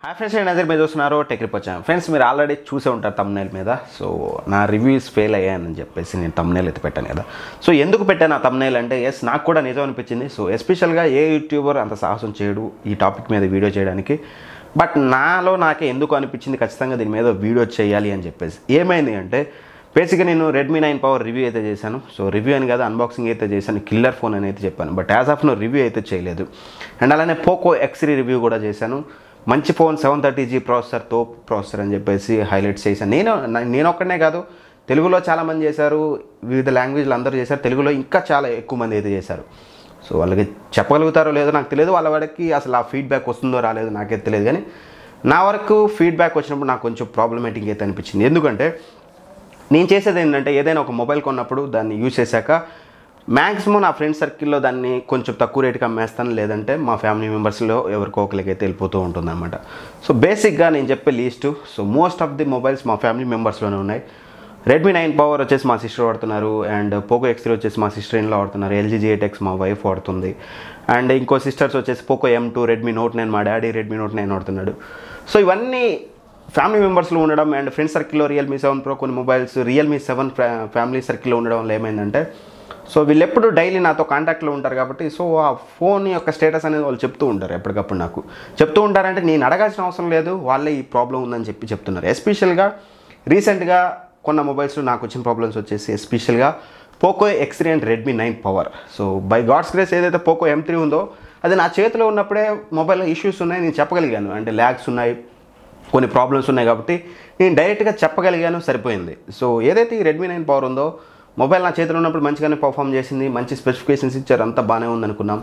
hi friends నేను నజర్ మీద చూస్తున్నారు టెక్ రిప్ వచ్చాను ఫ్రెండ్స్ మీరు ఆల్రెడీ చూసే ఉంటారు తమ్నేల్ మీద సో నా రివ్యూస్ ఫెయిల్ అయ్యానని చెప్పేసి నేను తమ్నేల్ అయితే పెట్టాను కదా సో ఎందుకు పెట్టాను ఆ తమ్నేల్ అంటే ఎస్ నాకు కూడా నిజం అనిపించింది సో ఎస్పెషల్గా ఏ యూట్యూబర్ అంత సాహసం చేయడు ఈ టాపిక్ మీద వీడియో చేయడానికి బట్ నాలో నాకే ఎందుకు అనిపించింది ఖచ్చితంగా దీని మీద వీడియో చేయాలి అని చెప్పేసి ఏమైంది అంటే బేసిక్గా నేను రెడ్మీ నైన్ పవర్ రివ్యూ అయితే చేశాను సో రివ్యూ అని కాదు అన్బాక్సింగ్ అయితే చేశాను కిల్లర్ ఫోన్ అని అయితే చెప్పాను but as of now review అయితే చేయలేదు అండ్ అలానే పోకో ఎక్స్రీ రివ్యూ కూడా చేశాను మంచి phone seven thirty G processor తో ప్రాసెసర్ అని చెప్పేసి హైలైట్స్ చేశాను నేను నేను ఒక్కడనే కాదు తెలుగులో చాలామంది చేశారు వివిధ లాంగ్వేజ్లు అందరూ చేశారు తెలుగులో ఇంకా చాలా ఎక్కువ మంది అయితే చేశారు సో వాళ్ళకి చెప్పగలుగుతారో లేదో నాకు తెలియదు వాళ్ళ వాడికి అసలు ఆ ఫీడ్బ్యాక్ వస్తుందో రాలేదో నాకైతే తెలియదు కానీ నా వరకు ఫీడ్బ్యాక్ వచ్చినప్పుడు నాకు కొంచెం ప్రాబ్లమేటిక్ అయితే అనిపించింది ఎందుకంటే నేను చేసేది ఏంటంటే ఏదైనా ఒక మొబైల్ కొన్నప్పుడు దాన్ని యూజ్ చేశాక మ్యాక్సిమం నా ఫ్రెండ్ సర్కిల్లో దాన్ని కొంచెం తక్కువ రేటుకి అమ్మేస్తాను లేదంటే మా ఫ్యామిలీ మెంబర్స్లో ఎవరికో ఒకరికైతే వెళ్ళిపోతూ ఉంటుందన్నమాట సో బేసిక్గా నేను చెప్పే least so most of the mobiles మా ఫ్యామిలీ మెంబర్స్లోనే ఉన్నాయి రెడ్మీ నైన్ పవర్ వచ్చేసి మా సిస్టర్ వాడుతున్నారు అండ్ పోకో ఎక్స్ త్రీ వచ్చేసి మా సిస్టర్ ఇన్లో వాడుతున్నారు ఎల్జీ జిఎటెక్స్ మా వైఫ్ వాడుతుంది అండ్ ఇంకో సిస్టర్స్ వచ్చేసి Poco M two Redmi Note nine మా డాడీ రెడ్మీ నోట్ నైన్ వాడుతున్నాడు సో ఇవన్నీ ఫ్యామిలీ మెంబర్స్లో ఉండడం అండ్ ఫ్రెండ్ సర్కిల్లో రియల్మీ సెవెన్ ప్రో కొన్ని మొబైల్స్ రియల్మీ సెవెన్ ఫ్యామిలీ సర్కిల్లో ఉండడం వల్ల ఏమైందంటే సో వీళ్ళు ఎప్పుడు డైలీ నాతో కాంటాక్ట్లో ఉంటారు కాబట్టి సో ఆ ఫోన్ యొక్క స్టేటస్ అనేది వాళ్ళు చెప్తూ ఉంటారు ఎప్పటికప్పుడు నాకు చెప్తూ ఉంటారంటే నేను అడగాల్సిన అవసరం లేదు వాళ్ళే ఈ ప్రాబ్లం ఉందని చెప్పి చెప్తున్నారు ఎస్పెషల్గా రీసెంట్గా కొన్న మొబైల్స్లో నాకు వచ్చిన ప్రాబ్లమ్స్ వచ్చేసి ఎస్పెషల్గా Poco X and Redmi nine power so by God's grace ఏదైతే పోకో ఎం త్రీ ఉందో అది నా చేతిలో ఉన్నప్పుడే మొబైల్లో ఇష్యూస్ ఉన్నాయి నేను చెప్పగలిగాను అంటే ల్యాగ్స్ ఉన్నాయి కొన్ని ప్రాబ్లమ్స్ ఉన్నాయి కాబట్టి నేను డైరెక్ట్గా చెప్పగలిగాను సరిపోయింది సో ఏదైతే ఈ రెడ్మీ నైన్ పవర్ ఉందో మొబైల్ నా చేతిలో ఉన్నప్పుడు మంచిగానే పర్ఫామ్ చేసింది మంచి స్పెసిఫికేషన్స్ ఇచ్చారు అంతా బాగానే ఉందనుకున్నాం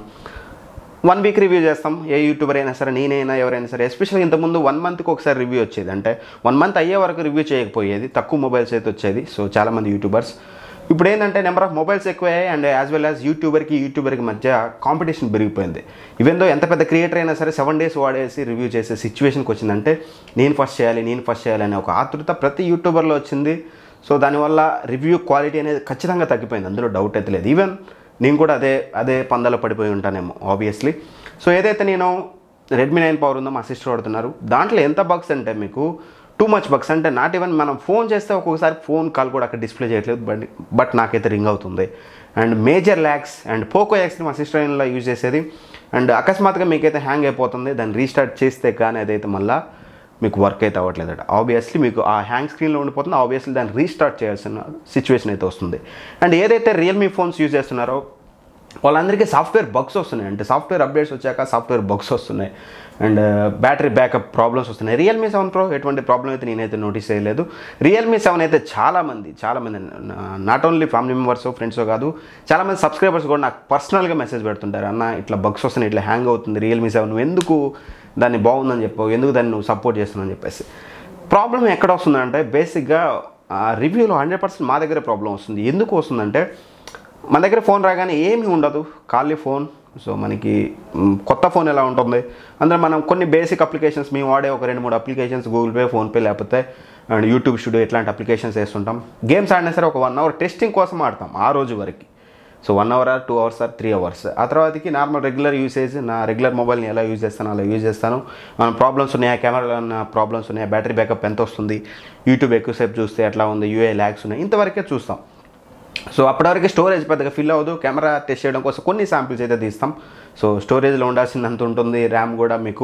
వన్ వీక్ రివ్యూ చేస్తాం ఏ యూట్యూబర్ అయినా సరే నేనైనా ఎవరైనా సరే ఎస్పెషల్గా ఇంతకుముందు వన్ మంత్కి ఒకసారి రివ్యూ వచ్చేది అంటే వన్ మంత్ అయ్యే వరకు రివ్యూ చేయకపోయేది తక్కువ మొబైల్స్ అయితే వచ్చేది సో చాలామంది యూట్యూబర్స్ ఇప్పుడు ఏంటంటే నెంబర్ ఆఫ్ మొబైల్స్ ఎక్కువయ్యాయి అండ్ యాజ్ వెల్ యాజ్ యూట్యూబర్కి యూట్యూబర్కి మధ్య కాంపిటీషన్ పెరిగిపోయింది ఈవెన్ దో ఎంత పెద్ద క్రియేటర్ అయినా సరే సెవెన్ డేస్ వాడేసి రివ్యూ చేసే సిచ్యువేషన్కి వచ్చిందంటే నేను ఫస్ట్ చేయాలి నేను ఫస్ట్ చేయాలి అనే ఒక ఆతృత ప్రతి యూట్యూబర్లో వచ్చింది సో దానివల్ల రివ్యూ క్వాలిటీ అనేది ఖచ్చితంగా తగ్గిపోయింది అందులో డౌట్ అయితే లేదు ఈవెన్ నేను కూడా అదే అదే పందాలో పడిపోయి ఉంటానేమో ఆబ్వియస్లీ సో ఏదైతే నేను రెడ్మీ నైన్ పవర్ ఉందో మా సిస్టర్ వాడుతున్నారు దాంట్లో ఎంత బగ్స్ అంటే మీకు టూ మచ్ బగ్స్ అంటే నాట్ ఈవెన్ మనం ఫోన్ చేస్తే ఒక్కొక్కసారి ఫోన్ కాల్ కూడా అక్కడ డిస్ప్లే చేయట్లేదు బట్ బట్ నాకైతే రింగ్ అవుతుంది and major lags and Poco యాక్స్ని మా సిస్టర్ ఇన్లో యూజ్ చేసేది అండ్ అకస్మాత్తుగా మీకైతే హ్యాంగ్ అయిపోతుంది దాన్ని రీస్టార్ట్ చేస్తే కానీ అదైతే మళ్ళీ మీకు వర్క్ అయితే అవ్వట్లేదట ఆబ్వియస్లీ మీకు ఆ హ్యాంగ్ స్క్రీన్లో ఉండిపోతుంది ఆబ్వియస్లీ దాన్ని రీస్టార్ట్ చేయాల్సిన సిచ్యువేషన్ అయితే వస్తుంది అండ్ ఏదైతే రియల్మీ ఫోన్స్ యూజ్ చేస్తున్నారో వాళ్ళందరికీ సాఫ్ట్వేర్ బగ్స్ వస్తున్నాయి అంటే సాఫ్ట్వేర్ అప్డేట్స్ వచ్చాక సాఫ్ట్వేర్ బగ్స్ వస్తున్నాయి అండ్ బ్యాటరీ బ్యాకప్ ప్రాబ్లమ్స్ వస్తున్నాయి రియల్మీ సెవెన్ ప్రో ఎటువంటి ప్రాబ్లం అయితే నేనైతే నోటీస్ చేయలేదు రియల్మీ సెవెన్ అయితే చాలామంది చాలామంది not only family members friends కాదు చాలామంది సబ్స్క్రైబర్స్ కూడా నాకు పర్సనల్గా మెసేజ్ పెడుతుంటారు అన్న ఇట్లా బగ్స్ వస్తున్నాయి ఇట్లా హ్యాంగ్ అవుతుంది రియల్మీ సెవెన్ నువ్వు ఎందుకు దాన్ని బాగుందని చెప్పావు ఎందుకు దాన్ని నువ్వు సపోర్ట్ చేస్తున్నావు చెప్పేసి ప్రాబ్లం ఎక్కడ వస్తుందంటే బేసిక్గా రివ్యూలో హండ్రెడ్ పర్సెంట్ మా దగ్గరే ప్రాబ్లం వస్తుంది ఎందుకు వస్తుందంటే మన దగ్గర ఫోన్ రాగానే ఏమీ ఉండదు ఖాళీ ఫోన్ సో మనకి మ్, కొత్త ఫోన్ ఎలా ఉంటుంది అందులో మనం కొన్ని బేసిక్ అప్లికేషన్స్ మేము వాడే ఒక రెండు మూడు అప్లికేషన్స్ గూగుల్ పే ఫోన్పే లేకపోతే అండ్ యూట్యూబ్ స్టూడియో ఇట్లాంటి అప్లికేషన్స్ వేస్తుంటాం గేమ్స్ ఆడినా సరే ఒక వన్ అవర్ టెస్టింగ్ కోసం ఆడతాం ఆ రోజు వరకు so one hour or two hours or three hours ఆ తర్వాతకి నార్మల్ రెగ్యులర్ యూసేజ్ నా రెగ్యులర్ మొబైల్ని ఎలా యూజ్ చేస్తాను అలా యూజ్ చేస్తాను మన ప్రాబ్లమ్స్ ఉన్నాయా కెమెరాలో ఉన్న ప్రాబ్లమ్స్ ఉన్నాయా బ్యాటరీ బ్యాకప్ ఎంత వస్తుంది యూట్యూబ్ ఎక్కువసేపు చూస్తే ఎట్లా ఉంది యూఏ ల్యాగ్స్ ఉన్నాయి ఇంతవరకే చూస్తాం సో అప్పటివరకు స్టోరేజ్ పెద్దగా ఫిల్ అవ్వదు కెమెరా టెస్ట్ చేయడం కోసం కొన్ని శాంపిల్స్ అయితే తీస్తాం సో స్టోరేజ్లో ఉండాల్సినంత ఉంటుంది ర్యామ్ కూడా మీకు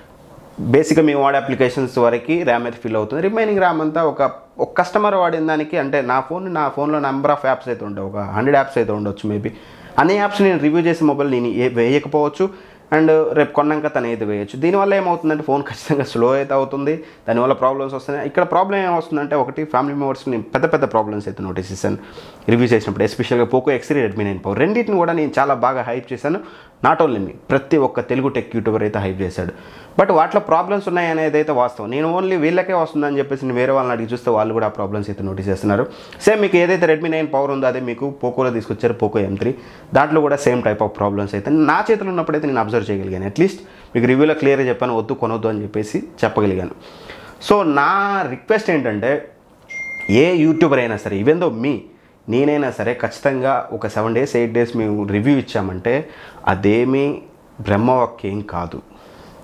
బేసిక్గా మేము వాడే అప్లికేషన్స్ వరకు ర్యామ్ అయితే ఫిల్ అవుతుంది రిమైనింగ్ ర్యామ్ అంతా ఒక ఒక కస్టమర్ వాడిన దానికి అంటే నా ఫోన్ నా ఫోన్లో నెంబర్ ఆఫ్ యాప్స్ అయితే ఉంటాయి ఒక హండ్రెడ్ యాప్స్ అయితే ఉండొచ్చు మేబీ అన్ని యాప్స్ నేను రివ్యూ చేసే మొబైల్ నేను ఏ- వేయకపోవచ్చు అండ్ రేపు కొన్నాక తను అయితే వేయచ్చు దీనివల్ల ఏమవుతుందంటే ఫోన్ ఖచ్చితంగా స్లో అయితే అవుతుంది దానివల్ల ప్రాబ్లమ్స్ వస్తున్నాయి ఇక్కడ ప్రాబ్లం ఏమొస్తుందంటే ఒకటి ఫ్యామిలీ మెంబర్స్ నేను పెద్ద పెద్ద ప్రాబ్లమ్స్ అయితే నోటీస్ చేశాను రివ్యూ చేసినప్పుడు ఎస్పెషల్గా Poco X three Redmi nine power రెండింటిని కూడా నేను చాలా బాగా హైప్ చేశాను నాట్ ఓన్లీ మీ ప్రతి ఒక్క తెలుగు టెక్ యూట్యూబర్ అయితే హైప్ చేశాడు బట్ వాటిలో ప్రాబ్లమ్స్ ఉన్నాయి అనేది అయితే వాస్తవం నేను ఓన్లీ వీళ్ళకే వస్తుందని చెప్పేసి నేను వేరే వాళ్ళని అడిగి చూస్తే వాళ్ళు కూడా ఆ ప్రాబ్లమ్స్ అయితే నోటీస్ చేస్తున్నారు సేమ్ మీకు ఏదైతే రెడ్మీ నైన్ పవర్ ఉందో అదే మీకు పోకోలో తీసుకొచ్చారు పోకో ఎం త్రీ దాంట్లో కూడా సేమ్ టైప్ ఆఫ్ ప్రాబ్లమ్స్ అయితే నా చేతిలో ఉన్నప్పుడైతే నేను అబ్జర్వ్ చేయగలిగాను అట్లీస్ట్ మీకు రివ్యూలో క్లియర్గా చెప్పాను వద్దు కొనొద్దు అని చెప్పేసి చెప్పగలిగాను సో నా రిక్వెస్ట్ ఏంటంటే ఏ యూట్యూబర్ అయినా సరే ఈవెన్ దో మీ నేనైనా సరే ఖచ్చితంగా ఒక సెవెన్ డేస్ ఎయిట్ డేస్ మేము రివ్యూ ఇచ్చామంటే అదేమీ బ్రహ్మవాక్ ఏం కాదు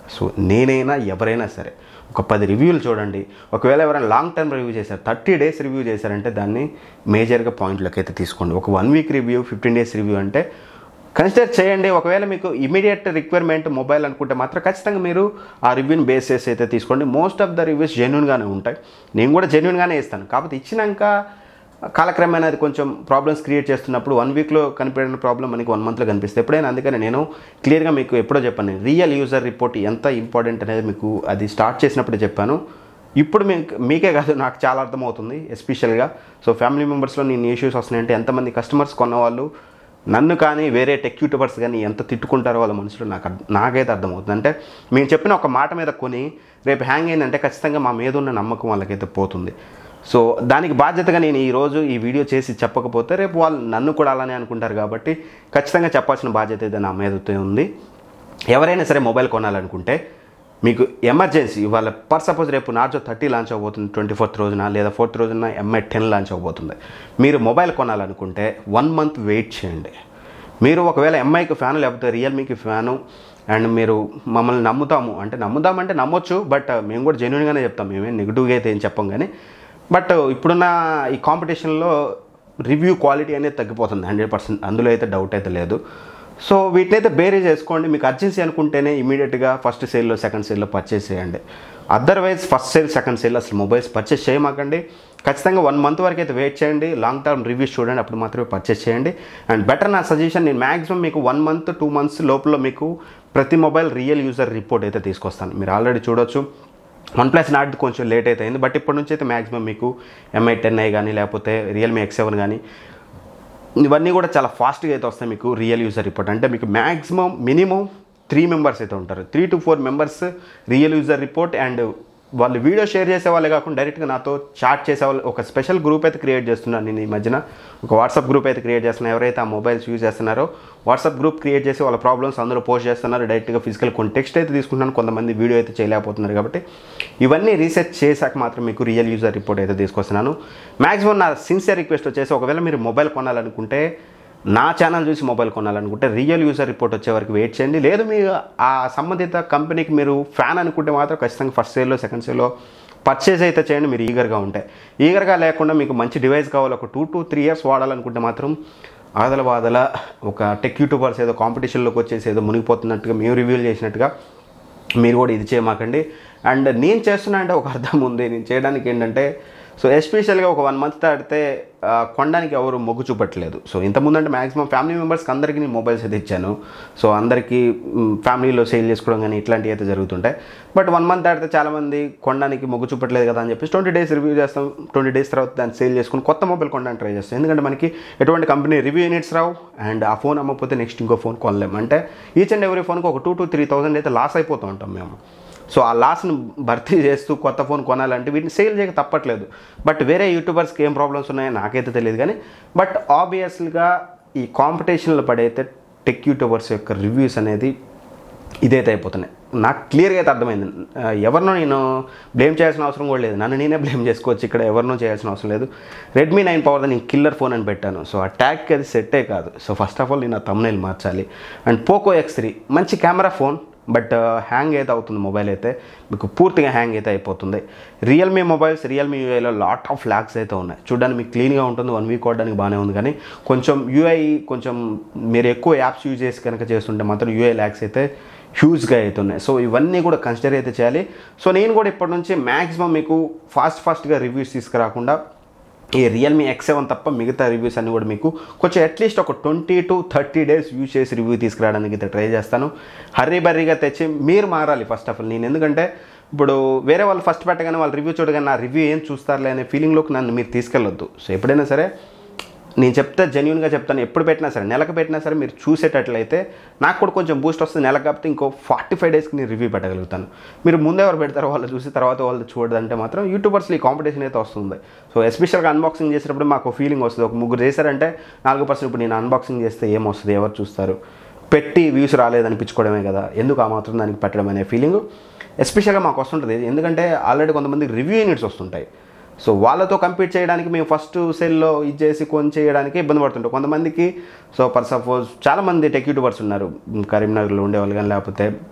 సో నేనైనా ఎవరైనా సరే ఒక పది రివ్యూలు చూడండి ఒకవేళ ఎవరైనా లాంగ్ టర్మ్ రివ్యూ చేశారు థర్టీ డేస్ రివ్యూ చేశారంటే దాన్ని మేజర్గా పాయింట్లోకి అయితే తీసుకోండి ఒక one week review fifteen days review అంటే కన్సిడర్ చేయండి ఒకవేళ మీకు ఇమీడియట్ రిక్వైర్మెంట్ మొబైల్ అనుకుంటే మాత్రం ఖచ్చితంగా మీరు ఆ రివ్యూని బేస్ చేసి అయితే తీసుకోండి మోస్ట్ ఆఫ్ ద రివ్యూస్ జెన్యున్గానే ఉంటాయి నేను కూడా జెన్యున్గానే ఇస్తాను కాకపోతే ఇచ్చినాక కాలక్రమేణా అది కొంచెం ప్రాబ్లమ్స్ క్రియేట్ చేస్తున్నప్పుడు వన్ వీక్లో కనిపెడిన ప్రాబ్లం మనకి వన్ మంత్లో కనిపిస్తుంది ఎప్పుడైనా అందుకని నేను క్లియర్గా మీకు ఎప్పుడో చెప్పాను రియల్ యూజర్ రిపోర్ట్ ఎంత ఇంపార్టెంట్ అనేది మీకు అది స్టార్ట్ చేసినప్పుడు చెప్పాను ఇప్పుడు మీకు మీకే కాదు నాకు చాలా అర్థమవుతుంది ఎస్పెషల్గా సో ఫ్యామిలీ మెంబర్స్లో నేను ఇష్యూస్ వస్తున్నాయంటే ఎంతమంది కస్టమర్స్ కొన్నవాళ్ళు నన్ను కానీ వేరే టెక్ యూట్యూబర్స్ కానీ ఎంత తిట్టుకుంటారో వాళ్ళ మనుషులు నాకు అర్థ- నాకైతే అర్థమవుతుంది అంటే మేము చెప్పిన ఒక మాట మీద కొని రేపు హ్యాంగ్ అయిందంటే ఖచ్చితంగా మా మీద ఉన్న నమ్మకం వాళ్ళకైతే పోతుంది సో దానికి బాధ్యతగా నేను ఈరోజు ఈ వీడియో చేసి చెప్పకపోతే రేపు వాళ్ళు నన్ను కూడా అలానే అనుకుంటారు కాబట్టి ఖచ్చితంగా చెప్పాల్సిన బాధ్యత అయితే నా మీద అయితే ఉంది ఎవరైనా సరే మొబైల్ కొనాలనుకుంటే మీకు ఎమర్జెన్సీ ఇవాళ పర్ సపోజ్ రేపు నార్జో థర్టీ లాంచ్ అవబోతుంది ట్వంటీ ఫోర్త్ రోజున లేదా ఫోర్త్ రోజున ఎంఐ టెన్ లాంచ్ అవబోతుంది మీరు మొబైల్ కొనాలనుకుంటే వన్ మంత్ వెయిట్ చేయండి మీరు ఒకవేళ ఎంఐకి ఫ్యాన్ లేకపోతే రియల్మీకి ఫ్యాను అండ్ మీరు మమ్మల్ని నమ్ముతాము అంటే నమ్ముతామంటే నమ్మొచ్చు బట్ మేము కూడా జెన్యున్గానే చెప్తాం మేమేం నెగిటివ్గా అయితే ఏం చెప్పం కానీ బట్ ఇప్పుడున్న ఈ కాంపిటీషన్లో రివ్యూ క్వాలిటీ అనేది తగ్గిపోతుంది హండ్రెడ్ పర్సెంట్ అందులో అయితే డౌట్ అయితే లేదు సో వీటినైతే బేరీ చేసుకోండి మీకు అర్జెన్సీ అనుకుంటేనే ఇమీడియట్గా ఫస్ట్ సేల్లో సెకండ్ సేల్లో పర్చేస్ చేయండి otherwise first sale second sale అసలు మొబైల్స్ పర్చేస్ చేయమాకండి ఖచ్చితంగా వన్ మంత్ వరకు అయితే వెయిట్ చేయండి లాంగ్ టర్మ్ రివ్యూస్ చూడండి అప్పుడు మాత్రమే పర్చేస్ చేయండి అండ్ బెటర్ నా సజెషన్ నేను మ్యాక్సిమం మీకు వన్ మంత్ టూ మంత్స్ లోపల మీకు ప్రతి మొబైల్ రియల్ యూజర్ రిపోర్ట్ అయితే తీసుకొస్తాను మీరు ఆల్రెడీ చూడొచ్చు వన్ ప్లస్ నాట్ కొంచెం లేట్ అయితే అయింది బట్ ఇప్పటి నుంచి అయితే మ్యాక్సిమం మీకు ఎంఐ టెన్ ఐ కానీ లేకపోతే రియల్మీ ఎక్స్ సెవెన్ కానీ ఇవన్నీ కూడా చాలా ఫాస్ట్గా అయితే వస్తాయి మీకు రియల్ యూజర్ రిపోర్ట్ అంటే మీకు మ్యాక్సిమం మినిమం త్రీ మెంబర్స్ అయితే ఉంటారు three to four members real user report and వాళ్ళు వీడియో షేర్ చేసే వాళ్ళే కాకుండా డైరెక్ట్గా నాతో చాట్ చేసే వాళ్ళు ఒక స్పెషల్ గ్రూప్ అయితే క్రియేట్ చేస్తున్నాను నేను ఈ మధ్యన ఒక వాట్సాప్ గ్రూప్ అయితే క్రియేట్ చేస్తున్నాను ఎవరైతే ఆ మొబైల్స్ యూజ్ చేస్తున్నారో వాట్సాప్ గ్రూప్ క్రియేట్ చేసి వాళ్ళ ప్రాబ్లమ్స్ అందులో పోస్ట్ చేస్తున్నారు డైరెక్ట్గా ఫిజికల్ కొన్ని టెక్స్ట్ అయితే తీసుకుంటున్నాను కొంతమంది వీడియో అయితే చేయలేకపోతున్నారు కాబట్టి ఇవన్నీ రీసెర్చ్ చేశాక మాత్రం మీకు రియల్ యూజర్ రిపోర్ట్ అయితే తీసుకొస్తున్నాను మ్యాక్సిమం నా సిన్సియర్ రిక్వెస్ట్ వచ్చేసి ఒకవేళ మీరు మొబైల్ కొనాలనుకుంటే నా ఛానల్ చూసి మొబైల్ కొనాలనుకుంటే రియల్ యూజర్ రిపోర్ట్ వచ్చే వరకు వెయిట్ చేయండి లేదు మీరు ఆ సంబంధిత కంపెనీకి మీరు ఫ్యాన్ అనుకుంటే మాత్రం ఖచ్చితంగా ఫస్ట్ సేల్లో సెకండ్ సేల్లో పర్చేజ్ అయితే చేయండి మీరు ఈగర్గా ఉంటే ఈగర్గా లేకుండా మీకు మంచి డివైస్ కావాలి ఒక టూ టు త్రీ ఇయర్స్ వాడాలనుకుంటే మాత్రం ఆదల బాదల ఒక టెక్ యూట్యూబర్స్ ఏదో కాంపిటీషన్లోకి వచ్చేసి ఏదో మునిగిపోతున్నట్టుగా మేము రివ్యూలు చేసినట్టుగా మీరు కూడా ఇది చేయమాకండి అండ్ నేను చేస్తున్నా అంటే ఒక అర్థం ఉంది నేను చేయడానికి ఏంటంటే సో ఎస్పెషల్గా ఒక వన్ మంత్ దాటితే ఆ, కొనడానికి ఎవరు మొగ్గు చూపట్లేదు సో ఇంతకుముందు అంటే మాక్సిమం ఫ్యామిలీ మెంబర్స్కి అందరికీ నేను మొబైల్స్ అయితే ఇచ్చాను సో అందరికీ మ్, ఫ్యామిలీలో సేల్ చేసుకోవడం కానీ ఇట్లాంటివి అయితే జరుగుతుంటాయి బట్ వన్ మంత్ దాటితే చాలామంది కొనడానికి మొగ్గు చూపట్లేదు కదా అని చెప్పేసి ట్వంటీ డేస్ రివ్యూ చేస్తాం ట్వంటీ డేస్ తర్వాత దాన్ని సేల్ చేసుకుని కొత్త మొబైల్ కొనడానికి ట్రై చేస్తాం ఎందుకంటే మనకి ఎటువంటి కంపెనీ రివ్యూ యూనిట్స్ రావు అండ్ ఆ ఫోన్ అమ్మకపోతే నెక్స్ట్ ఇంకో ఫోన్ కొనలేము అంటే ఈచ్ అండ్ ఎవ్రీ ఫోన్కి ఒక టూ టు త్రీ థౌసండ్ అయితే లాస్ అయిపోతూ ఉంటాం మేము సో ఆ లాస్ని భర్తీ చేస్తూ కొత్త ఫోన్ కొనాలంటే వీటిని సేల్ చేయక తప్పట్లేదు బట్ వేరే యూట్యూబర్స్కి ఏం ప్రాబ్లమ్స్ ఉన్నాయో నాకైతే తెలియదు కానీ బట్ ఆబ్వియస్గా ఈ కాంపిటీషన్లో పడైతే టెక్ యూట్యూబర్స్ యొక్క రివ్యూస్ అనేది ఇదైతే అయిపోతున్నాయి నాకు క్లియర్గా అయితే అర్థమైంది ఆ, ఎవరినో నేను బ్లేమ్ చేయాల్సిన అవసరం కూడా లేదు నన్ను నేనే బ్లేమ్ చేసుకోవచ్చు ఇక్కడ ఎవరినో చేయాల్సిన అవసరం లేదు రెడ్మీ నైన్ పవర్ నేను కిల్లర్ ఫోన్ అని పెట్టాను సో ఆ ట్యాగ్కి అది సెట్టే కాదు సో ఫస్ట్ ఆఫ్ ఆల్ నేను ఆ తమ్నైల్ మార్చాలి అండ్ పోకో ఎక్స్ త్రీ మంచి కెమెరా ఫోన్ బట్ హ్యాంగ్ అయితే అవుతుంది మొబైల్ అయితే మీకు పూర్తిగా హ్యాంగ్ అయితే అయిపోతుంది రియల్మీ మొబైల్స్ రియల్మీ యూఐలో లాట్ ఆఫ్ ల్యాక్స్ అయితే ఉన్నాయి చూడడానికి మీకు క్లీన్గా ఉంటుంది వన్ వీక్ వాడడానికి బాగానే ఉంది కానీ కొంచెం యూఐ కొంచెం మీరు ఎక్కువ యాప్స్ యూజ్ చేసి కనుక చేస్తుంటే మాత్రం యూఐ ల్యాక్స్ అయితే హ్యూజ్గా అవుతున్నాయి సో ఇవన్నీ కూడా కన్సిడర్ అయితే చేయాలి సో నేను కూడా ఇప్పటి నుంచి మ్యాక్సిమం మీకు ఫాస్ట్ ఫాస్ట్గా రివ్యూస్ తీసుకురాకుండా ఈ రియల్మీ ఎక్స్ సెవెన్ తప్ప మిగతా రివ్యూస్ అన్నీ కూడా మీకు కొంచెం అట్లీస్ట్ ఒక twenty to thirty days use చేసి రివ్యూ తీసుకురావడానికి అయితే ట్రై చేస్తాను హర్రీ బర్రీగా తెచ్చి మీరు మారాలి ఫస్ట్ ఆఫ్ ఆల్ నేను ఎందుకంటే ఇప్పుడు వేరే వాళ్ళు ఫస్ట్ పెట్టగానే వాళ్ళు రివ్యూ చూడగానే నా రివ్యూ ఏం చూస్తారులే అనే ఫీలింగ్లోకి నన్ను మీరు తీసుకెళ్ళొద్దు సో ఎప్పుడైనా సరే నేను చెప్తే జెన్యున్గా చెప్తాను ఎప్పుడు పెట్టినా సరే నెలకు పెట్టినా సరే మీరు చూసేటట్లయితే నాకు కూడా కొంచెం బూస్ట్ వస్తుంది నెలకు కాకపోతే ఇంకో ఫార్టీ ఫైవ్ డేస్కి నేను రివ్యూ పెట్టగలుగుతాను మీరు ముందు ఎవరు పెడతారో వాళ్ళు చూసి తర్వాత వాళ్ళు చూడదంటే మాత్రం యూట్యూబర్స్లో ఈ కాంపిటీషన్ అయితే వస్తుంది సో ఎస్పెషల్గా అన్బాక్సింగ్ చేసేటప్పుడు మాకు ఫీలింగ్ వస్తుంది ఒక ముగ్గురు చేశారంటే నాలుగు పర్సెంట్ ఇప్పుడు నేను అన్బాక్సింగ్ చేస్తే ఏమొస్తుంది ఎవరు చూస్తారు పెట్టి వ్యూస్ రాలేదనిపించుకోవడమే కదా ఎందుకు ఆ మాత్రం దానికి పెట్టడం అనే ఫీలింగ్ ఎస్పెషల్గా మాకు వస్తుంటుంది ఎందుకంటే ఆల్రెడీ కొంతమంది రివ్యూ యూనిట్స్ వస్తుంటాయి సో వాళ్ళతో కంపీట్ చేయడానికి మేము ఫస్ట్ సెల్లో ఇది చేసి కొని చేయడానికి ఇబ్బంది పడుతుంటాం కొంతమందికి సో ఫర్ సపోజ్ చాలామంది టెక్ యూట్యూబర్స్ ఉన్నారు కరీంనగర్లో ఉండేవాళ్ళు కానీ లేకపోతే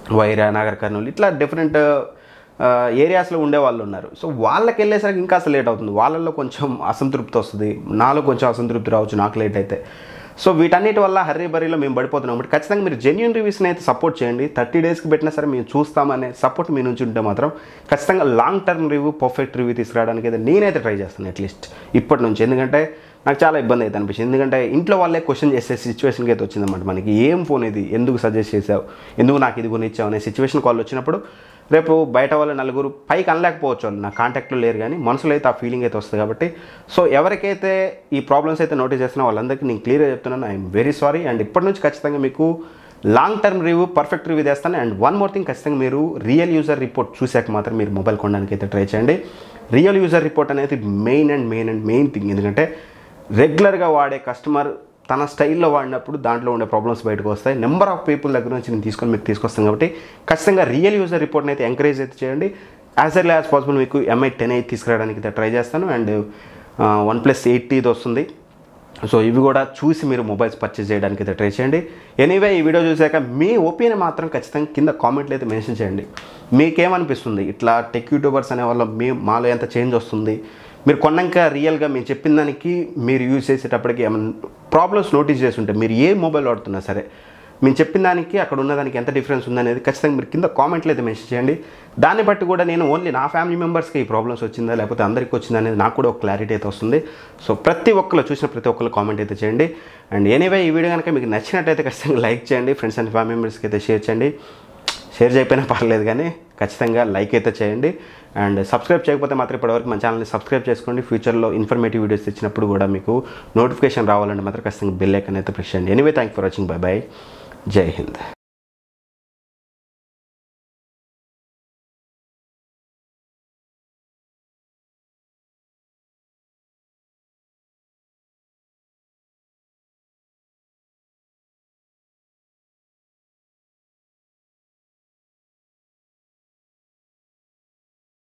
వైరా నాగర్ కర్నూలు ఇట్లా డిఫరెంట్ ఏరియాస్లో ఉండే వాళ్ళు ఉన్నారు సో వాళ్ళకి వెళ్ళేసరికి ఇంకా అసలు లేట్ అవుతుంది వాళ్ళల్లో కొంచెం అసంతృప్తి వస్తుంది నాలో కొంచెం అసంతృప్తి రావచ్చు నాకు లేట్ అయితే సో వీటన్నిటి వల్ల హర్రీ బరీలో మేము పడిపోతున్నాం బట్ ఖచ్చితంగా మీరు జెన్యున్ రివ్యూస్ని అయితే సపోర్ట్ చేయండి థర్టీ డేస్కి పెట్టినా సరే మేము చూస్తామనే సపోర్ట్ మీ నుంచి ఉంటే మాత్రం ఖచ్చితంగా long term review perfect review తీసుకురావడానికి అయితే నేనైతే ట్రై చేస్తాను అట్లీస్ట్ ఇప్పటి నుంచి ఎందుకంటే నాకు చాలా ఇబ్బంది అయితే అనిపించింది ఎందుకంటే ఇంట్లో వాళ్ళే క్వశ్చన్ చేసే సిచ్యువేషన్కి అయితే వచ్చిందన్నమాట మనకి ఏం ఫోన్ ఇది ఎందుకు సజెస్ట్ చేసావు ఎందుకు నాకు ఇది కొనిచ్చావు అనే సిచ్యువేషన్ కాల్ వచ్చినప్పుడు రేపు బయట వాళ్ళ నలుగురు పైకి అనలేకపోవచ్చు వాళ్ళు నా కాంటాక్ట్లో లేరు కానీ మనసులో అయితే ఆ ఫీలింగ్ అయితే వస్తుంది కాబట్టి సో ఎవరికైతే ఈ ప్రాబ్లమ్స్ అయితే నోటీస్ చేస్తున్నా వాళ్ళందరికీ నేను క్లియర్గా చెప్తున్నాను ఐఎమ్ వెరీ సారీ అండ్ ఇప్పటి నుంచి ఖచ్చితంగా మీకు long term review perfect review చేస్తాను అండ్ వన్ మోర్ థింగ్ ఖచ్చితంగా మీరు రియల్ యూజర్ రిపోర్ట్ చూశాక మాత్రం మీరు మొబైల్ కొనడానికి అయితే ట్రై చేయండి రియల్ యూజర్ రిపోర్ట్ అనేది main and main and main thing ఎందుకంటే రెగ్యులర్గా వాడే కస్టమర్ తన స్టైల్లో వాడినప్పుడు దాంట్లో ఉండే ప్రాబ్లమ్స్ బయటకు వస్తాయి నెంబర్ ఆఫ్ పీపుల్ దగ్గర నుంచి నేను తీసుకొని మీకు తీసుకొస్తాను కాబట్టి ఖచ్చితంగా రియల్ యూజర్ రిపోర్ట్ని అయితే ఎంకరేజ్ అయితే చేయండి యాజ్ ఎర్లీ యాజ్ పాసిబుల్ మీకు ఎంఐ టెన్ ఎయిట్ తీసుకురావడానికి అయితే ట్రై చేస్తాను అండ్ వన్ ప్లస్ ఎయిటీది వస్తుంది సో ఇవి కూడా చూసి మీరు మొబైల్స్ పర్చేస్ చేయడానికి అయితే ట్రై చేయండి ఎనీవే ఈ వీడియో చూసాక మీ ఒపీనియన్ మాత్రం ఖచ్చితంగా కింద కామెంట్లు అయితే మెన్షన్ చేయండి మీకేమనిపిస్తుంది ఇట్లా టెక్ యూట్యూబర్స్ అనే వల్ల మీ మాలో ఎంత చేంజ్ వస్తుంది మీరు కొన్నాక రియల్గా మేము చెప్పిన దానికి మీరు యూజ్ చేసేటప్పటికి ఏమైనా ప్రాబ్లమ్స్ నోటీస్ చేసి ఉంటే మీరు ఏ మొబైల్ వాడుతున్నా సరే మేము చెప్పిన దానికి అక్కడ ఉన్నదానికి ఎంత డిఫరెన్స్ ఉందనేది ఖచ్చితంగా మీరు కింద కామెంట్లు అయితే మెన్షన్ చేయండి దాన్ని బట్టి కూడా నేను ఓన్లీ నా ఫ్యామిలీ మెంబర్స్కి ఈ ప్రాబ్లమ్స్ వచ్చిందా లేకపోతే అందరికీ వచ్చిందా అనేది నాకు కూడా ఒక క్లారిటీ అయితే వస్తుంది సో ప్రతి ఒక్కరు చూసిన ప్రతి ఒక్కరు కామెంట్ అయితే చేయండి అండ్ ఎనీవే ఈ వీడియో కనుక మీకు నచ్చినట్టయితే ఖచ్చితంగా లైక్ చేయండి ఫ్రెండ్స్ అండ్ ఫ్యామిలీ మెంబర్స్కి అయితే షేర్ చేయండి షేర్ చేయకపోయినా పర్లేదు కానీ ఖచ్చితంగా లైక్ అయితే చేయండి అండ్ సబ్స్క్రైబ్ చేయకపోతే మాత్రం ఇప్పటివరకు మన ఛానల్ని సబ్స్క్రైబ్ చేసుకోండి ఫ్యూచర్లో ఇన్ఫర్మేటివ్ వీడియోస్ తెచ్చినప్పుడు కూడా మీకు నోటిఫికేషన్ రావాలంటే మాత్రం ఖచ్చితంగా బెల్ ఐకన్ అయితే ప్రెస్ చేయండి anyway thank for watching bye bye జై హింద్